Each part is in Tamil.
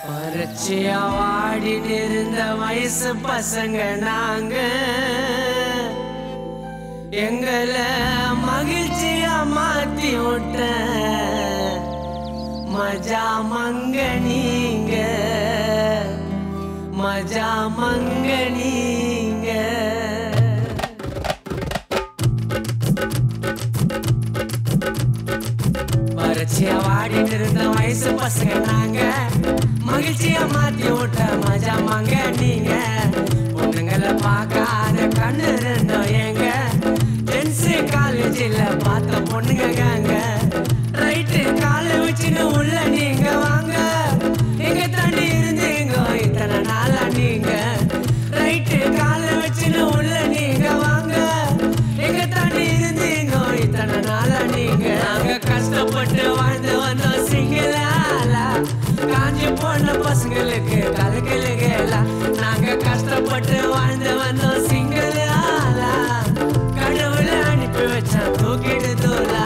வறட்சியா வாடின்னு இருந்த வயசு பசங்க நாங்க எங்களை மகிழ்ச்சியா மாத்தி விட்ட மஜா மங்க நீங்க மஜா மங்க நீங்க வறட்சியா வாடிட்டு இருந்த வயசு பசங்க நாங்க மகிழ்ச்சியா மாத்தி விட்ட மஜா மங்க நீங்க பொண்ணுங்களை பார்க்காத கண்ணு ரெண்டும் எங்க ஜென்ஸ் காலேஜில் பார்த்த பொண்ணுங்க காங்க ரைட்டு காலை வச்சுன்னு உள்ள நீங்க வாங்க எங்க தாண்டி இருந்தீங்க இத்தனை நாளா நீங்க ரைட்டு காலை வச்சுன்னு உள்ள நீங்க வாங்க எங்க தாண்டி இருந்தீங்க இத்தனை நாளா நீங்க நாங்க கஷ்டப்பட்டு வாழ்ந்து வந்தோம் சிங்களாலா காஞ்சி போன பசங்களுக்கு கலக்கலுகளா நாங்க கஷ்டப்பட்டு வாழ்ந்து வந்தோம் சிங்களாலா கடவுளை அனுப்பி வச்சா தூக்கிடு தோலா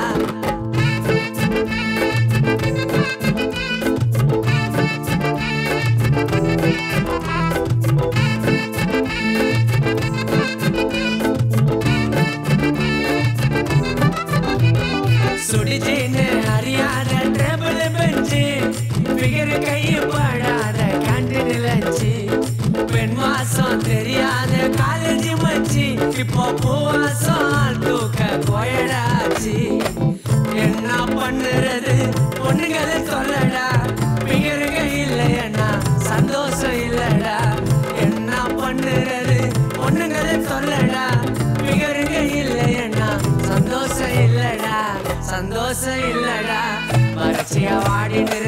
சுடிச்சின்னு அறியாத டேபிள் பெஞ்சு பிகர் கையை படாத கேண்டீன் லஞ்சு பெண் வாசம் தெரியாத காலேஜ் மச்சி இப்போ பூவாசம் தூக்க கோயடாச்சு என்ன பண்ணுறது பொண்ணுங்களை சொல்லடா பிகருக இல்லையண்ணா சந்தோஷம் இல்லடா என்ன பண்ணுறது பொண்ணுங்களை சொல்லடா பிகருக இல்லையண்ணா சந்தோஷம் இல்லடா சந்தோஷம் இல்லடா வறட்சியா வாடிட்டு